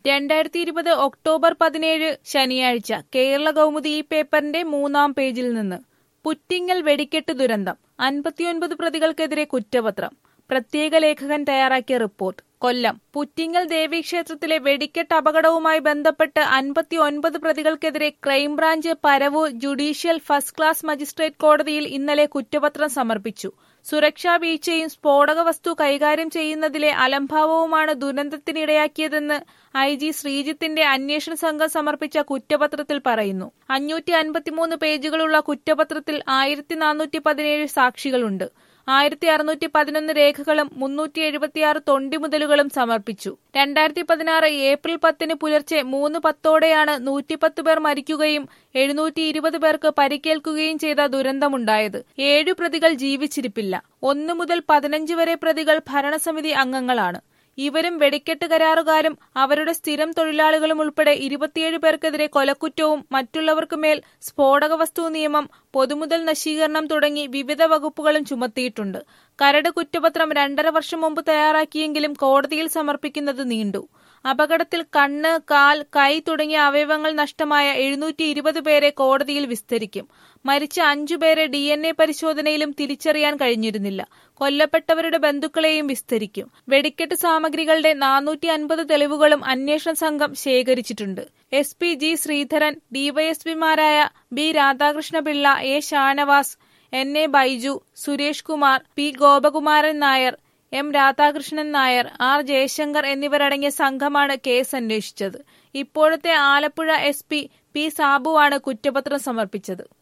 രണ്ടായിരത്തി ഇരുപത് ഒക്ടോബർ പതിനേഴ് ശനിയാഴ്ച കേരള കൗമുദി ഈ പേപ്പറിന്റെ മൂന്നാം പേജിൽ നിന്ന് പുറ്റിങ്ങൽ വെടിക്കെട്ട് ദുരന്തം അൻപത്തിയൊൻപത് പ്രതികൾക്കെതിരെ കുറ്റപത്രം പ്രത്യേക ലേഖകൻ തയ്യാറാക്കിയ റിപ്പോർട്ട് കൊല്ലം പുറ്റിങ്ങൽ ദേവീക്ഷേത്രത്തിലെ വെടിക്കെട്ട് അപകടവുമായി ബന്ധപ്പെട്ട് അൻപത്തി ഒൻപത് പ്രതികൾക്കെതിരെ crime branch Paravur judicial first class magistrate കോടതിയിൽ ഇന്നലെ കുറ്റപത്രം സമർപ്പിച്ചു സുരക്ഷാ വീഴ്ചയും സ്ഫോടക വസ്തു കൈകാര്യം ചെയ്യുന്നതിലെ അലംഭാവവുമാണ് ദുരന്തത്തിനിടയാക്കിയതെന്ന് ഐ ജി ശ്രീജിത്തിന്റെ അന്വേഷണ സംഘം സമർപ്പിച്ച കുറ്റപത്രത്തിൽ പറയുന്നു അഞ്ഞൂറ്റി അൻപത്തിമൂന്ന് പേജുകളുള്ള കുറ്റപത്രത്തിൽ ആയിരത്തി നാനൂറ്റി പതിനേഴ് സാക്ഷികളുണ്ട് ആയിരത്തി അറുന്നൂറ്റി പതിനൊന്ന് രേഖകളും മുന്നൂറ്റി എഴുപത്തിയാറ് തൊണ്ടിമുതലുകളും സമർപ്പിച്ചു രണ്ടായിരത്തി പതിനാറ് ഏപ്രിൽ പത്തിന് പുലർച്ചെ മൂന്ന് പത്തോടെയാണ് നൂറ്റിപ്പത്ത് പേർ മരിക്കുകയും എഴുന്നൂറ്റി ഇരുപത് പേർക്ക് പരിക്കേൽക്കുകയും ചെയ്ത ദുരന്തമുണ്ടായത് ഏഴു പ്രതികൾ ജീവിച്ചിരിപ്പില്ല ഒന്നു മുതൽ പതിനഞ്ച് വരെ പ്രതികൾ ഭരണസമിതി അംഗങ്ങളാണ് ഇവരും വെടിക്കെട്ട് കരാറുകാരും അവരുടെ സ്ഥിരം തൊഴിലാളികളും ഉൾപ്പെടെ ഇരുപത്തിയേഴ് പേർക്കെതിരെ കൊലക്കുറ്റവും മറ്റുള്ളവർക്കു മേൽ സ്ഫോടക വസ്തു നിയമം പൊതുമുതൽ നശീകരണം തുടങ്ങി വിവിധ വകുപ്പുകളും ചുമത്തിയിട്ടുണ്ട് കരട് കുറ്റപത്രം രണ്ടര വർഷം മുമ്പ് തയ്യാറാക്കിയെങ്കിലും കോടതിയിൽ സമർപ്പിക്കുന്നത് നീണ്ടു അപകടത്തിൽ കണ്ണ് കാൽ കൈ തുടങ്ങിയ അവയവങ്ങൾ നഷ്ടമായ എഴുന്നൂറ്റി ഇരുപത് പേരെ കോടതിയിൽ വിസ്തരിക്കും മരിച്ച അഞ്ചുപേരെ ഡി എൻ എ പരിശോധനയിലും തിരിച്ചറിയാൻ കഴിഞ്ഞിരുന്നില്ല കൊല്ലപ്പെട്ടവരുടെ ബന്ധുക്കളെയും വിസ്തരിക്കും വെടിക്കെട്ട് സാമഗ്രികളുടെ നാനൂറ്റി അൻപത് തെളിവുകളും അന്വേഷണ സംഘം ശേഖരിച്ചിട്ടുണ്ട് എസ് പി ജി ശ്രീധരൻ ഡിവൈഎസ്പിമാരായ B Radhakrishnapillai A Shanavas N A Baiju Suresh Kumar P Gopakumaran Nair M Radhakrishnan Nair R Jayasankar എന്നിവരടങ്ങിയ സംഘമാണ് കേസ് അന്വേഷിച്ചത് ഇപ്പോഴത്തെ ആലപ്പുഴ എസ് പി പി സാബുവാണ് കുറ്റപത്രം സമർപ്പിച്ചത്